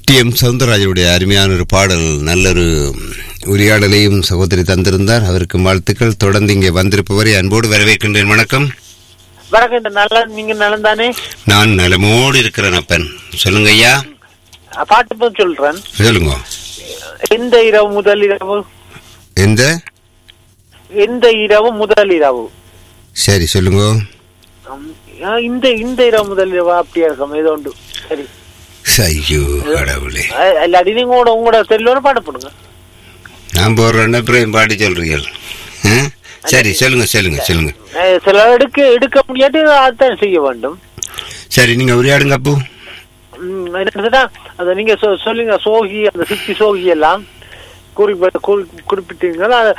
D M சவுந்தரராஜனுடைய அருமையான ஒரு பாடல் நல்லொரு உரையாடலையும் சகோதரி தந்திருந்தார் அவருக்கு வாழ்த்துக்கள் தொடர்ந்து இங்கே வந்திருப்பவரை அன்போடு வரவேற்கின்றேன் வணக்கம் வணக்கம் நல்லா நீங்க நலம் தானே நான் நலமோடு இருக்கிறேன் அப்பன் சொல்லுங்க ஐயா பாட்டு போது சொல்றேன் சொல்லுங்க எந்த இரவு முதல் இரவு எந்த எந்த இரவு முதல் இரவு சரி சொல்லுங்க உம், ஆ, இந்த இந்த இரவு முதல் இரவு அப்படியா இருக்கும் ஏதோ உண்டு சரி ஐயோ கடவுளே அ- இல்லாட்டி நீங்க உங்களோட உங்களோட செல்லோட பாட்டு போடுங்க நான் போடுறேன்னா அப்புறம் பாடி சொல்றீங்க ஆ? சரி சொல்லுங்க சொல்லுங்க சொல்லுங்க அஹ், சில எடுக்க எடுக்க முடியாட்டி அதான் செய்ய வேண்டும் சரி நீங்க உரையாடுங்க அப்போ உம், என்னதுன்னா அதை நீங்க சொ- சொல்லுங்க சோகி அந்த சித்தி சோகி எல்லாம் குறிப்பிட்ட குறிப்பிட்டீங்கன்னா